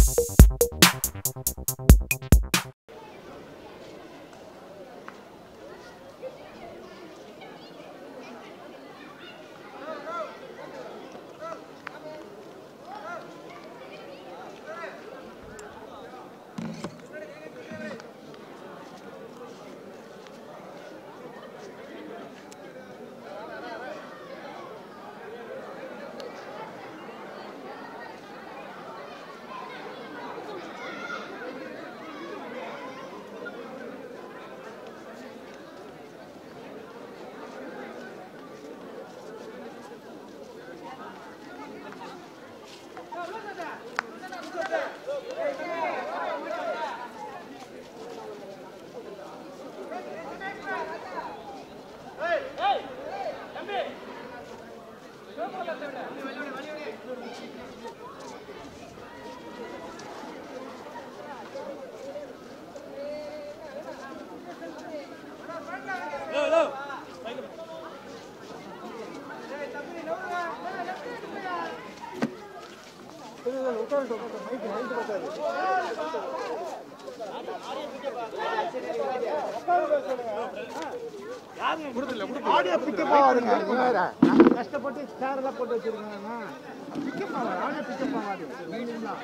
audio pickup ஆகாதுங்க நீ வேற நாங்க கஷ்டப்பட்டு சேர் எல்லாம் போட்டு வச்சிருக்கோங்க பிக்கப் ஆகாது ஆடியோ பிக்கப் ஆகாது மீனிங் தான்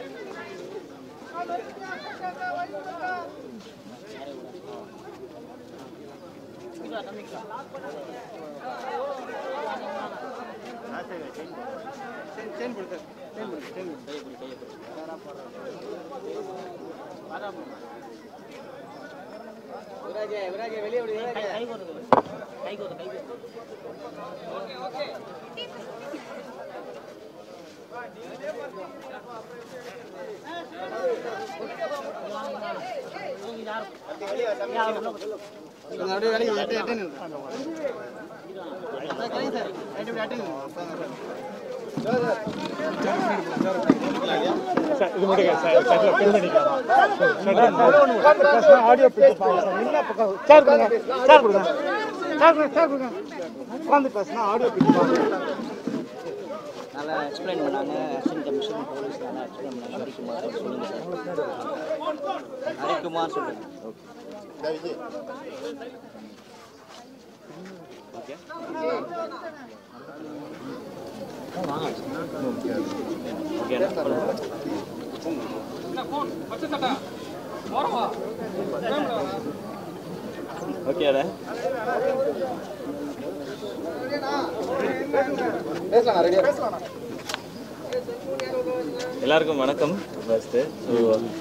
ஆடியோ பிக்கப் ஆகாது என்ன பக்கம் சேர் கொடுங்க சேர் கொடுங்க சேர் கொடுங்க சேர் கொடுங்க உட்காந்து பேசினா ஆடியோ பிக்கப் ஆகாது நல்லா எக்ஸ்பிளைன் பண்ணாங்க அசிஸ்டன்ட் கமிஷனர் போலீஸ் நல்லா எக்ஸ்பிளைன் பண்ணாங்க ஹரிக்குமார் சொல்லுங்க சார் ஹரிக்குமார் சொல்லுங்க ஓகேடா எல்லாருக்கும் வணக்கம் ஃபஸ்ட்டு ஸோ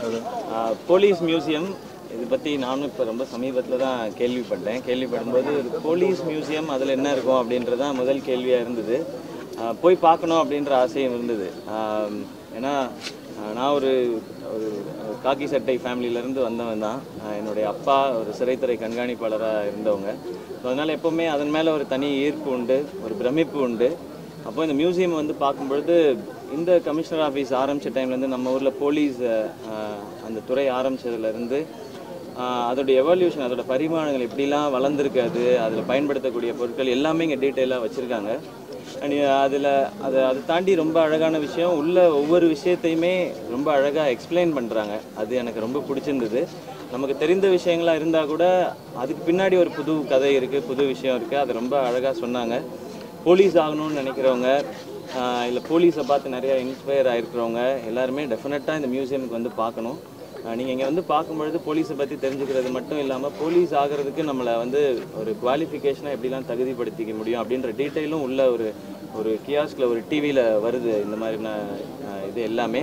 போலீஸ் மியூசியம் இது பற்றி நானும் இப்போ ரொம்ப சமீபத்தில் தான் கேள்விப்பட்டேன் கேள்விப்படும்போது ஒரு போலீஸ் மியூசியம் அதில் என்ன இருக்கும் அப்படின்றது தான் முதல் கேள்வியாக இருந்தது ஆஹ் போய் பார்க்கணும் அப்படின்ற ஆசையும் இருந்தது ஆஹ் ஏன்னா ஆஹ் நான் ஒரு ஒரு காக்கி சட்டை ஃபேமிலியிலேருந்து வந்தவன் தான் ஆஹ் என்னுடைய அப்பா ஒரு சிறைத்துறை கண்காணிப்பாளராக இருந்தவங்க ஸோ அதனால் எப்போவுமே அதன் மேலே ஒரு தனி ஈர்ப்பு உண்டு ஒரு பிரமிப்பு உண்டு அப்போ இந்த மியூசியம் வந்து பார்க்கும்பொழுது இந்த கமிஷனர் ஆஃபீஸ் ஆரம்பித்த டைம்லேருந்து நம்ம ஊரில் போலீஸ் ஆஹ், அந்த துறை ஆரம்பித்ததுலேருந்து அதோட எவல்யூஷன் அதோட பரிமாணங்கள் எப்படிலாம் வளர்ந்துருக்கு அது அதில் பயன்படுத்தக்கூடிய பொருட்கள் எல்லாமே இங்கே டீட்டெயிலாக வச்சுருக்காங்க அண்ட் அதில் அதை அதை தாண்டி ரொம்ப அழகான விஷயம் உள்ள ஒவ்வொரு விஷயத்தையுமே ரொம்ப அழகாக எக்ஸ்பிளைன் பண்ணுறாங்க அது எனக்கு ரொம்ப பிடிச்சிருந்தது நமக்கு தெரிந்த விஷயங்களாக இருந்தால் கூட அதுக்கு பின்னாடி ஒரு புது கதை இருக்குது புது விஷயம் இருக்குது அது ரொம்ப அழகாக சொன்னாங்க போலீஸ் ஆகணும்னு நினைக்கிறவங்க இல்லை போலீஸை பார்த்து நிறைய இன்ஸ்பயர் ஆகிருக்கிறவங்க எல்லாருமே டெஃபினட்டாக இந்த மியூசியமுக்கு வந்து பார்க்கணும் நீங்கள் இங்கே வந்து பார்க்கும்பொழுது போலீஸை பற்றி தெரிஞ்சுக்கிறது மட்டும் இல்லாமல் போலீஸ் ஆகிறதுக்கு நம்மளை வந்து ஒரு குவாலிஃபிகேஷனாக எப்படிலாம் தகுதிப்படுத்திக்க முடியும் அப்படின்ற டீட்டெயிலும் உள்ள ஒரு ஒரு கியாஸ்கில் ஒரு டிவியில் வருது இந்த மாதிரின அஹ், இது எல்லாமே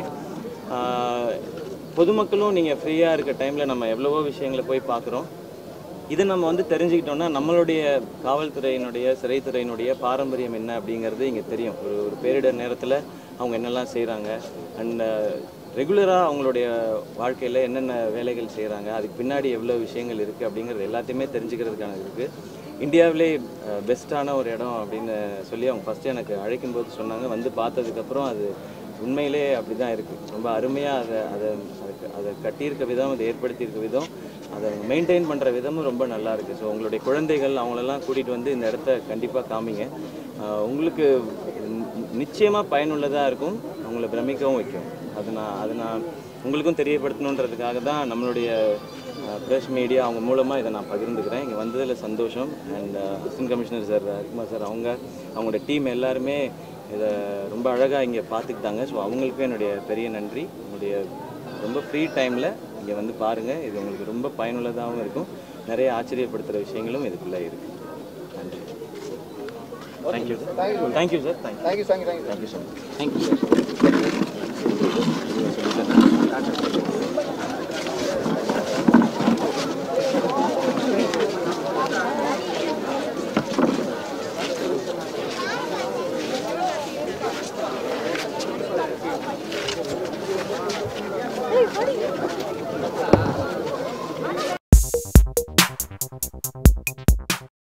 ஆஹ், பொதுமக்களும் நீங்கள் ஃப்ரீயாக இருக்க டைமில் நம்ம எவ்வளவோ விஷயங்களை போய் பார்க்குறோம் இது நம்ம வந்து தெரிஞ்சுக்கிட்டோம்னா நம்மளுடைய காவல்துறையினுடைய சிறைத்துறையினுடைய பாரம்பரியம் என்ன அப்படிங்கிறது இங்கே தெரியும் ஒரு ஒரு பேரிடர் நேரத்தில் அவங்க என்னெல்லாம் செய்கிறாங்க அண்ட் ரெகுலராக அவங்களுடைய வாழ்க்கையில் என்னென்ன வேலைகள் செய்கிறாங்க அதுக்கு பின்னாடி எவ்வளோ விஷயங்கள் இருக்குது அப்படிங்கிறது எல்லாத்தையுமே தெரிஞ்சுக்கிறதுக்கான இருக்குது இந்தியாவிலே பெஸ்ட்டான ஒரு இடம் அப்படின்னு சொல்லி அவங்க ஃபஸ்ட்டு எனக்கு அழைக்கும்போது சொன்னாங்க வந்து பார்த்ததுக்கப்புறம் அது உண்மையிலே அப்படி தான் இருக்குது ரொம்ப அருமையாக அதை அதை அதுக்கு அதை கட்டியிருக்க விதம் அதை ஏற்படுத்தியிருக்க விதம் அதை மெயின்டைன் பண்ணுற விதமும் ரொம்ப நல்லா இருக்குது ஸோ உங்களுடைய குழந்தைகள் அவங்களெல்லாம் கூட்டிகிட்டு வந்து இந்த இடத்த கண்டிப்பாக காமிங்க ஆஹ் உங்களுக்கு நிச்சயமாக பயனுள்ளதாக இருக்கும் உங்களை பிரமிக்கவும் வைக்கும் அது நான் அது நான் உங்களுக்கும் தெரியப்படுத்தணுன்றதுக்காக தான் நம்மளுடைய ப்ரெஸ் மீடியா அவங்க மூலமாக இதை நான் பகிர்ந்துக்கிறேன் இங்கே வந்ததில் சந்தோஷம் and assistant commissioner sir Kumar sir அவங்க அவங்களோட டீம் எல்லாருமே இதை ரொம்ப அழகாக இங்கே பார்த்துக்கிட்டாங்க ஸோ அவங்களுக்கும் என்னுடைய பெரிய நன்றி உங்களுடைய ரொம்ப ஃப்ரீ டைமில் இங்கே வந்து பாருங்கள் இது உங்களுக்கு ரொம்ப பயனுள்ளதாகவும் இருக்கும் நிறைய ஆச்சரியப்படுத்துகிற விஷயங்களும் இதுக்குள்ளே இருக்குது நன்றி thank you thank you sir thank you thank you thank you thank you thank you so much thank you sir